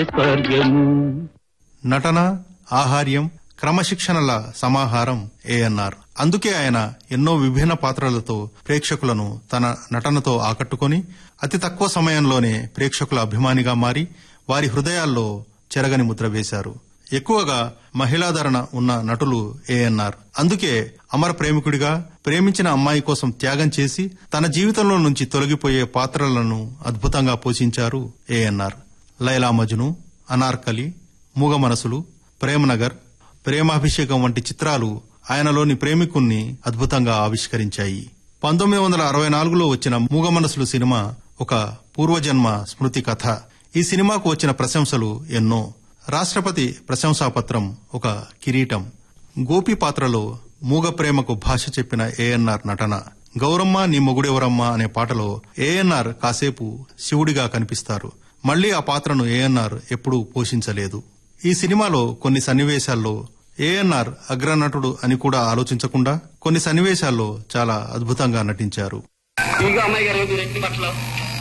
స్వర్గము నటన ఆహార్యం క్రమశిక్షణల సమాహారం ఏఎన్ఆర్ అందుకే ఆయన ఎన్నో విభిన్న పాత్రలతో ప్రేక్షకులను తన నటనతో ఆకట్టుకొని అతి తక్కువ సమయంలోనే ప్రేక్షకుల అభిమానిగా మారి వారి హృదయాల్లో చెరగని ముద్ర వేశారు ఎక్కువగా మహిళాధరణ ఉన్న నటులు ఏఎన్ఆర్ అందుకే అమర ప్రేమికుడిగా ప్రేమించిన అమ్మాయి కోసం త్యాగం చేసి తన జీవితంలో నుంచి తొలగిపోయే పాత్రలను అద్భుతంగా పోషించారు ఏఎన్ఆర్ లైలా మజ్ను అనార్కలి మూగ మనసులు ప్రేమనగర్ ప్రేమాభిషేకం వంటి చిత్రాలు ఆయనలోని ప్రేమికుణ్ణి అద్భుతంగా ఆవిష్కరించాయి పంతొమ్మిది వందల అరవై నాలుగులో వచ్చిన మూగ మనసులు సినిమా ఒక పూర్వజన్మ స్మృతి కథ ఈ సినిమాకు వచ్చిన ప్రశంసలు ఎన్నో రాష్ట్రపతి ప్రశంసాపత్రం ఒక కిరీటం గోపి పాత్రలో మూగ ప్రేమకు భాష చెప్పిన ఏఎన్ఆర్ నటన గౌరమ్మ నీ మొగుడెవరమ్మ అనే పాటలో ఏఎన్ఆర్ కాసేపు శివుడిగా కనిపిస్తారు మళ్లీ ఆ పాత్రను ఏఎన్ఆర్ ఎప్పుడూ పోషించలేదు ఈ సినిమాలో కొన్ని సన్నివేశాల్లో ఏఎన్ఆర్ అగ్రనటుడు అని కూడా ఆలోచించకుండా కొన్ని సన్నివేశాల్లో చాలా అద్భుతంగా నటించారు ఇదిగో అమ్మాయి గారు మీరు ఎక్కిన బట్టలు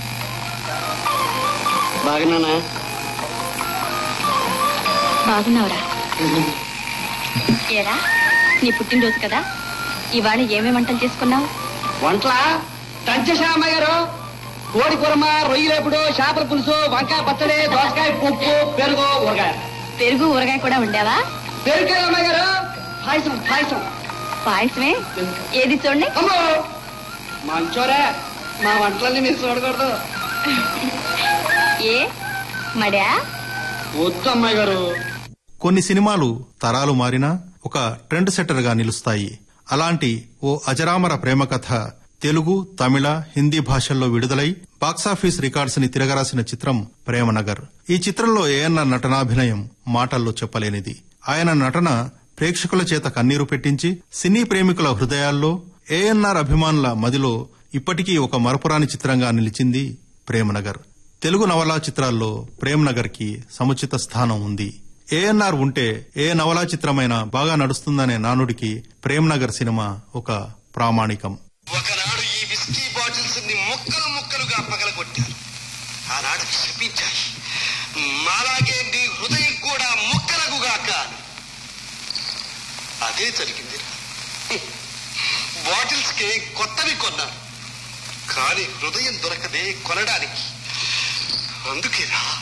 బాగున్నానా బాగున్నావురా ఏరా నీ పుట్టినరోజు కదా ఇవాళ ఏమేమి వంటలు చేసుకున్నావు వంటల దంచేసా అమ్మాయి గారు కోడి కూరమ రొయ్యలేపుడు చేపల పులుసు వంకాయ పచ్చడి దోసకాయ పప్పు పెరుగు ఊరగాయ పెరుగు ఊరగాయ కూడా ఉండేవా పెరుగు అమ్మాయి గారు పాయసం పాయసం పాయసమే ఏది చూడండి అమ్మో మంచోరే మా వంటలన్నీ మీరు చూడకూడదు ఏ మడా వద్దు అమ్మాయి గారు కొన్ని సినిమాలు తరాలు మారినా ఒక ట్రెండ్ సెట్టర్ గా నిలుస్తాయి అలాంటి ఓ అజరామర ప్రేమ కథ తెలుగు తమిళ హిందీ భాషల్లో విడుదలై బాక్సాఫీస్ రికార్డ్స్ ని తిరగరాసిన చిత్రం ప్రేమనగర్ ఈ చిత్రంలో ఏఎన్ఆర్ నటనాభినయం మాటల్లో చెప్పలేనిది ఆయన నటన ప్రేక్షకుల చేత కన్నీరు పెట్టించి సినీ ప్రేమికుల హృదయాల్లో ఏఎన్ఆర్ అభిమానుల మదిలో ఇప్పటికీ ఒక మరపురాని చిత్రంగా నిలిచింది ప్రేమనగర్ తెలుగు నవలా చిత్రాల్లో ప్రేమ్నగర్ కి సముచిత స్థానం ఉంది ఏఎన్ఆర్ ఉంటే ఏ నవలా చిత్రమైనా బాగా నడుస్తుందనే నానుడికి ప్రేమ్నగర్ సినిమా ఒక ప్రామాణికం ఒకనాడు ఈ విస్కీ బాటిల్స్ ని ముక్కలు ముక్కలుగా పగలగొట్టారు ఆనాడు శపించాయి మాలాగే నీ హృదయం కూడా ముక్కలగుగాక అని. అదే జరిగింది బాటిల్స్ కి కొత్తవి కొన్నారు కానీ హృదయం దొరకదే కొనడానికి అందుకేరా